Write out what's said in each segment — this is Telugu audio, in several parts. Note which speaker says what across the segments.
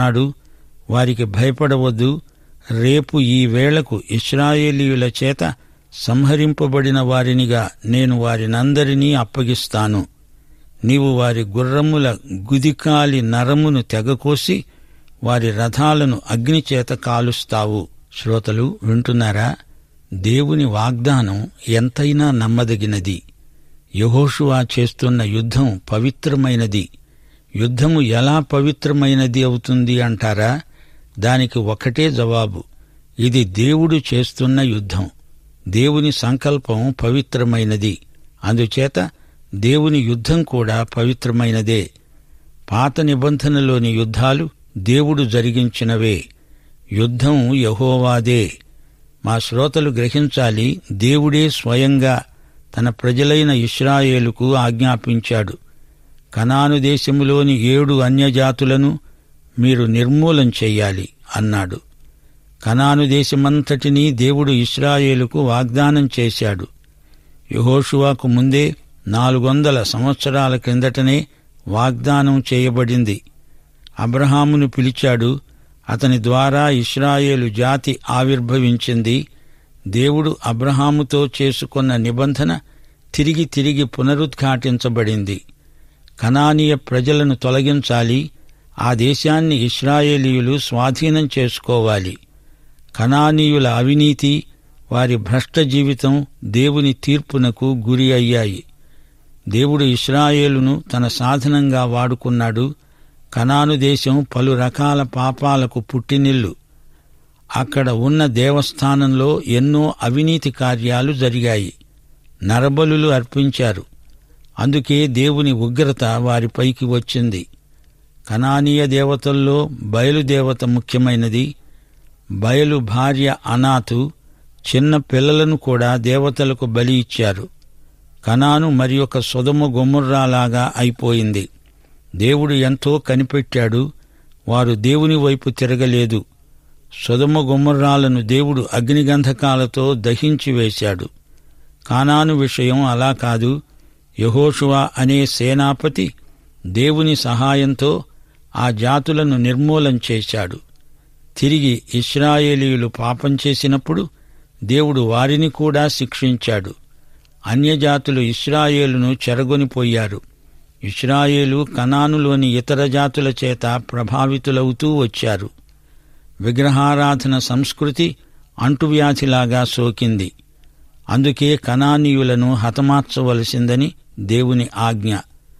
Speaker 1: అన్నాడు వారికి భయపడవద్దు రేపు ఈ వేళకు ఇస్రాయేలీయుల చేత సంహరింపబడిన వారినిగా నేను వారినందరినీ అప్పగిస్తాను నీవు వారి గుర్రముల గుదికాలి నరమును తెగకోసి వారి రథాలను అగ్నిచేత కాలుస్తావు శ్రోతలు వింటున్నారా దేవుని వాగ్దానం ఎంతైనా నమ్మదగినది యహోషువా చేస్తున్న యుద్ధం పవిత్రమైనది యుద్ధము ఎలా పవిత్రమైనది అవుతుంది అంటారా దానికి ఒకటే జవాబు ఇది దేవుడు చేస్తున్న యుద్ధం దేవుని సంకల్పం పవిత్రమైనది అందుచేత దేవుని యుద్ధం కూడా పవిత్రమైనదే పాత నిబంధనలోని యుద్ధాలు దేవుడు జరిగించినవే యుద్ధం యహోవాదే మా శ్రోతలు గ్రహించాలి దేవుడే స్వయంగా తన ప్రజలైన ఇస్రాయేలుకు ఆజ్ఞాపించాడు కనాను దేశములోని ఏడు అన్యజాతులను మీరు నిర్మూలం చెయ్యాలి అన్నాడు కనాను దేశమంతటినీ దేవుడు ఇస్రాయేలుకు వాగ్దానం చేశాడు యహోషువాకు ముందే నాలుగు వందల సంవత్సరాల క్రిందటనే వాగ్దానం చేయబడింది అబ్రహామును పిలిచాడు అతని ద్వారా ఇస్రాయేలు జాతి ఆవిర్భవించింది దేవుడు అబ్రహాముతో చేసుకున్న నిబంధన తిరిగి తిరిగి పునరుద్ఘాటించబడింది కనానీయ ప్రజలను తొలగించాలి ఆ దేశాన్ని ఇస్రాయేలీయులు స్వాధీనం చేసుకోవాలి కనానీయుల అవినీతి వారి భ్రష్ట జీవితం దేవుని తీర్పునకు గురి అయ్యాయి దేవుడు ఇస్రాయేలును తన సాధనంగా వాడుకున్నాడు కనాను దేశం పలు రకాల పాపాలకు పుట్టినిల్లు అక్కడ ఉన్న దేవస్థానంలో ఎన్నో అవినీతి కార్యాలు జరిగాయి నరబలులు అర్పించారు అందుకే దేవుని ఉగ్రత వారిపైకి వచ్చింది కనానీయ దేవతల్లో బయలుదేవత ముఖ్యమైనది బయలు భార్య అనాథు చిన్న పిల్లలను కూడా దేవతలకు బలి ఇచ్చారు కనాను మరి ఒక సుధమ గుమ్ముర్రాలాగా అయిపోయింది దేవుడు ఎంతో కనిపెట్టాడు వారు దేవుని వైపు తిరగలేదు సుధమ గుమ్మర్రాలను దేవుడు అగ్నిగంధకాలతో దహించి వేశాడు కానాను విషయం అలా కాదు యహోషువా అనే సేనాపతి దేవుని సహాయంతో ఆ జాతులను నిర్మూలం చేశాడు తిరిగి ఇస్రాయేలీయులు పాపం చేసినప్పుడు దేవుడు వారిని కూడా శిక్షించాడు అన్యజాతులు ఇస్రాయేలును చెరగొనిపోయారు ఇస్రాయేలు కనానులోని ఇతర జాతుల చేత ప్రభావితులవుతూ వచ్చారు విగ్రహారాధన సంస్కృతి అంటువ్యాధిలాగా సోకింది అందుకే కనానీయులను హతమార్చవలసిందని దేవుని ఆజ్ఞ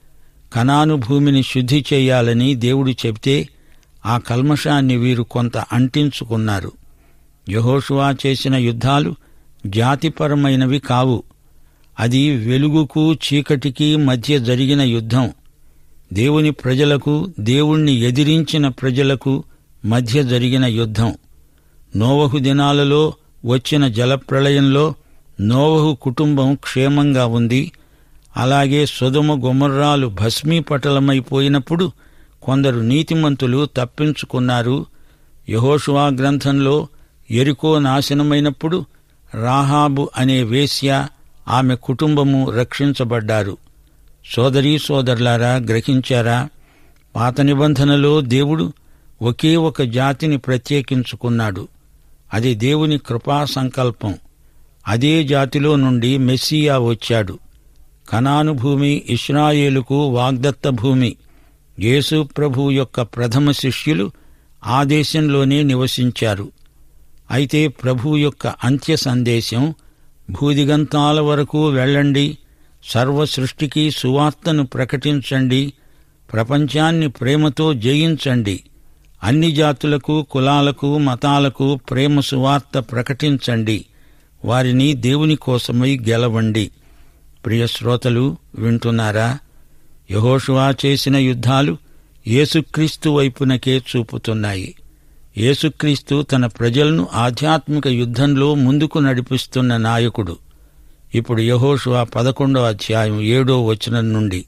Speaker 1: కనాను భూమిని శుద్ధి చేయాలని దేవుడు చెబితే ఆ కల్మషాన్ని వీరు కొంత అంటించుకున్నారు యహోషువా చేసిన యుద్ధాలు జాతిపరమైనవి కావు అది వెలుగుకు చీకటికి మధ్య జరిగిన యుద్ధం దేవుని ప్రజలకు దేవుణ్ణి ఎదిరించిన ప్రజలకు మధ్య జరిగిన యుద్ధం నోవహు దినాలలో వచ్చిన జలప్రళయంలో నోవహు కుటుంబం క్షేమంగా ఉంది అలాగే సుధమ గుమర్రాలు భస్మీపటలమైపోయినప్పుడు కొందరు నీతిమంతులు తప్పించుకున్నారు యహోషువా గ్రంథంలో ఎరికో నాశనమైనప్పుడు రాహాబు అనే వేశ్య ఆమె కుటుంబము రక్షించబడ్డారు సోదరీ సోదరులారా గ్రహించారా పాత నిబంధనలో దేవుడు ఒకే ఒక జాతిని ప్రత్యేకించుకున్నాడు అది దేవుని కృపా సంకల్పం అదే జాతిలో నుండి మెస్సియా వచ్చాడు కనాను భూమి ఇస్రాయేలుకు వాగ్దత్త భూమి యేసు ప్రభు యొక్క ప్రథమ శిష్యులు ఆ దేశంలోనే నివసించారు అయితే ప్రభు యొక్క అంత్య సందేశం భూదిగంతాల వరకు వెళ్ళండి సర్వ సృష్టికి సువార్తను ప్రకటించండి ప్రపంచాన్ని ప్రేమతో జయించండి అన్ని జాతులకు కులాలకు మతాలకు ప్రేమ సువార్త ప్రకటించండి వారిని దేవుని కోసమై గెలవండి ప్రియ శ్రోతలు వింటున్నారా యహోషువా చేసిన యుద్ధాలు యేసుక్రీస్తు వైపునకే చూపుతున్నాయి యేసుక్రీస్తు తన ప్రజలను ఆధ్యాత్మిక యుద్ధంలో ముందుకు నడిపిస్తున్న నాయకుడు ఇప్పుడు యహోషువా పదకొండో అధ్యాయం ఏడో వచనం నుండి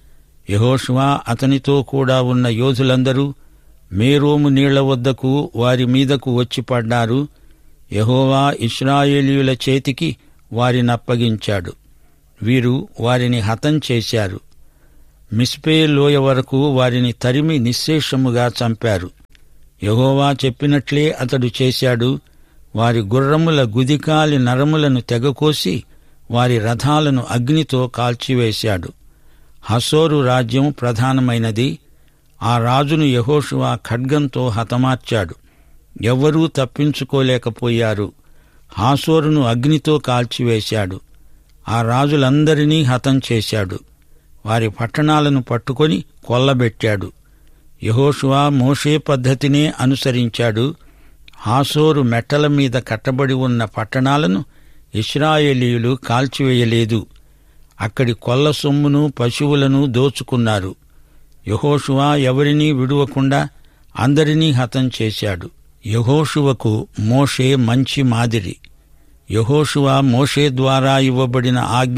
Speaker 1: యహోషువా అతనితో కూడా ఉన్న యోధులందరూ మేరోము నీళ్ల వద్దకు వారి మీదకు వచ్చి పడ్డారు యహోవా ఇస్రాయేలీయుల చేతికి వారినప్పగించాడు వీరు వారిని హతం చేశారు మిస్పే లోయ వరకు వారిని తరిమి నిశ్శేషముగా చంపారు యహోవా చెప్పినట్లే అతడు చేశాడు వారి గుర్రముల గుదికాలి నరములను తెగకోసి వారి రథాలను అగ్నితో కాల్చివేశాడు హసోరు రాజ్యం ప్రధానమైనది ఆ రాజును యహోషువా ఖడ్గంతో హతమార్చాడు ఎవ్వరూ తప్పించుకోలేకపోయారు హాసోరును అగ్నితో కాల్చివేశాడు ఆ రాజులందరినీ హతం చేశాడు వారి పట్టణాలను పట్టుకొని కొల్లబెట్టాడు యహోషువా మోషే పద్ధతినే అనుసరించాడు హాసోరు మెట్టల మీద కట్టబడి ఉన్న పట్టణాలను ఇస్రాయేలీయులు కాల్చివేయలేదు అక్కడి కొల్ల సొమ్మును పశువులను దోచుకున్నారు యహోషువా ఎవరినీ విడువకుండా అందరినీ హతం చేశాడు యహోషువకు మోషే మంచి మాదిరి యహోషువా మోషే ద్వారా ఇవ్వబడిన ఆజ్ఞ